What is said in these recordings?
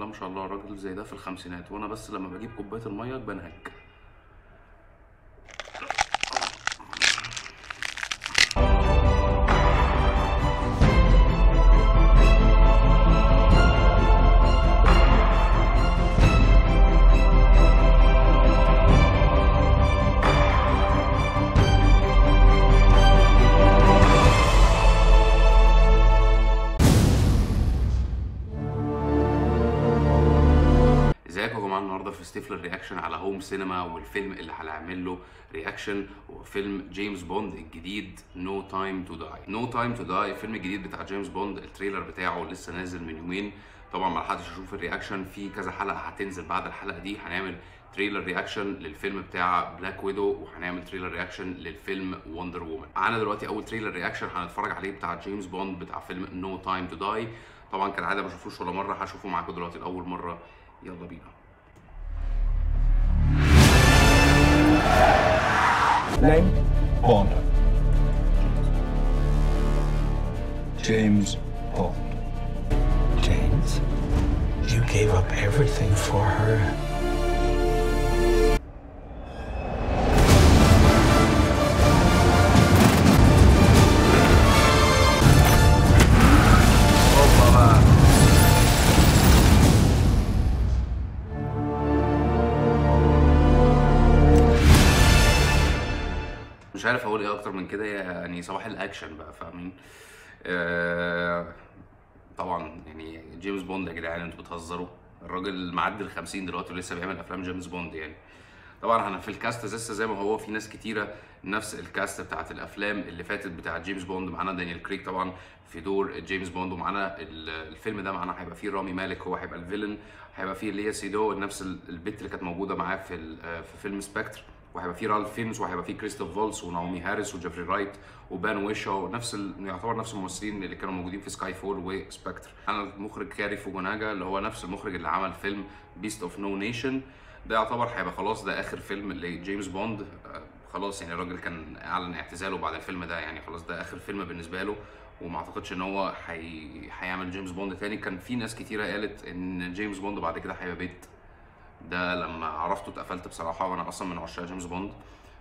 ما شاء الله راجل زي ده في الخمسينات وانا بس لما بجيب كوبايه الميه بنهج ازيكم يا جماعه النهارده في ستيفلر رياكشن على هوم سينما والفيلم اللي هنعمل له رياكشن هو فيلم جيمس بوند الجديد نو تايم تو داي نو تايم تو داي الفيلم الجديد بتاع جيمس بوند التريلر بتاعه لسه نازل من يومين طبعا ما لحقتش اشوف الرياكشن في كذا حلقه هتنزل بعد الحلقه دي هنعمل تريلر رياكشن للفيلم بتاع بلاك ويدو وهنعمل تريلر رياكشن للفيلم وندر وومن معانا دلوقتي اول تريلر رياكشن هنتفرج عليه بتاع جيمس بوند بتاع فيلم نو تايم تو داي طبعا كالعاده ما بشوفوش ولا مره هشوفه معاكم دلوقتي لاول مره يلا بينا Name? Bond. James Bond. James, you gave up everything for her. مش عارف اقول ايه اكتر من كده يعني صباح الاكشن بقى فاهمين آه طبعا يعني جيمس بوند يا جدعان انتوا بتهزروا الراجل معدي ال 50 دلوقتي ولسه بيعمل افلام جيمس بوند يعني طبعا انا في الكاست لسه زي ما هو في ناس كتيره نفس الكاست بتاعت الافلام اللي فاتت بتاعت جيمس بوند معانا دانيال كريك طبعا في دور جيمس بوند ومعانا ال- الفيلم ده معانا هيبقى فيه رامي مالك هو هيبقى الفيلن هيبقى فيه ليا سيدو نفس ال- البت اللي كانت موجوده معاه في ال- في فيلم سبكتر وهيبقى فيه رالف فينز وهيبقى فيه كريستوف فولس ونعومي هاريس وجيفري رايت وبان ويشا ونفس ال... يعتبر نفس الممثلين اللي كانوا موجودين في سكاي فول وسبكتر انا المخرج كاري فوجوناجا اللي هو نفس المخرج اللي عمل فيلم بيست اوف نو نيشن ده يعتبر هيبقى خلاص ده اخر فيلم لجيمس بوند آه، خلاص يعني الراجل كان اعلن اعتزاله بعد الفيلم ده يعني خلاص ده اخر فيلم بالنسبه له وما اعتقدش ان هو هي... هيعمل جيمس بوند تاني كان في ناس كتيره قالت ان جيمس بوند بعد كده هيبقى بيت ده لما عرفته اتقفلت بصراحه وانا اصلا من عشاق جيمس بوند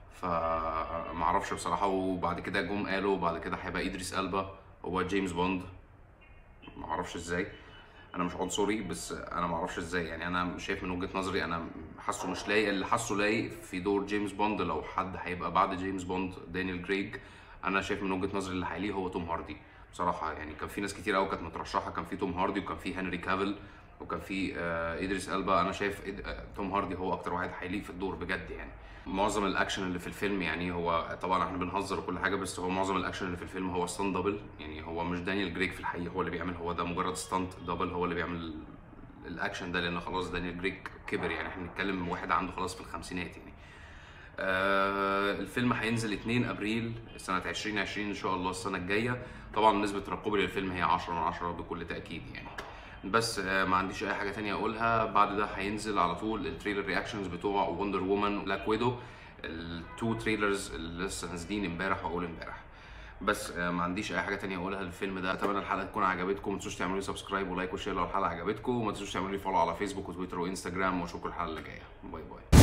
فما اعرفش بصراحه وبعد كده جم قالوا بعد كده هيبقى ادريس البا هو جيمس بوند ما اعرفش ازاي انا مش عنصري بس انا ما اعرفش ازاي يعني انا شايف من وجهه نظري انا حاسه مش لايق اللي حاسه لايق في دور جيمس بوند لو حد هيبقى بعد جيمس بوند دانيال كريج انا شايف من وجهه نظري اللي هيليه هو توم هاردي بصراحه يعني كان في ناس كتير قوي كانت مترشحه كان في توم هاردي وكان في هنري كافيل وكان في آه، ادريس البا انا شايف إد... آه، توم هاردي هو اكتر واحد هيليق في الدور بجد يعني معظم الاكشن اللي في الفيلم يعني هو طبعا احنا بنهزر وكل حاجه بس هو معظم الاكشن اللي في الفيلم هو ستاند دبل يعني هو مش دانيال جريك في الحقيقه هو اللي بيعمل هو ده مجرد ستاند دبل هو اللي بيعمل الاكشن ده لان خلاص دانيال جريك كبر يعني احنا بنتكلم واحد عنده خلاص في الخمسينات يعني آه الفيلم هينزل 2 ابريل سنه 2020 ان شاء الله السنه الجايه طبعا نسبه ترقبي للفيلم هي 10 من 10 بكل تاكيد يعني بس آه ما عنديش اي حاجه تانية اقولها بعد ده هينزل على طول التريلر رياكشنز بتوع وندر وومن وبلاك ويدو التو تريلرز اللي لسه نازلين امبارح واول امبارح بس آه، ما عنديش اي حاجه تانية اقولها للفيلم ده اتمنى الحلقه تكون عجبتكم ما تنسوش تعملوا لي سبسكرايب ولايك وشير لو الحلقه عجبتكم وما تنسوش تعملوا لي فولو على فيسبوك وتويتر وانستجرام واشوفكم الحلقه اللي جايه باي باي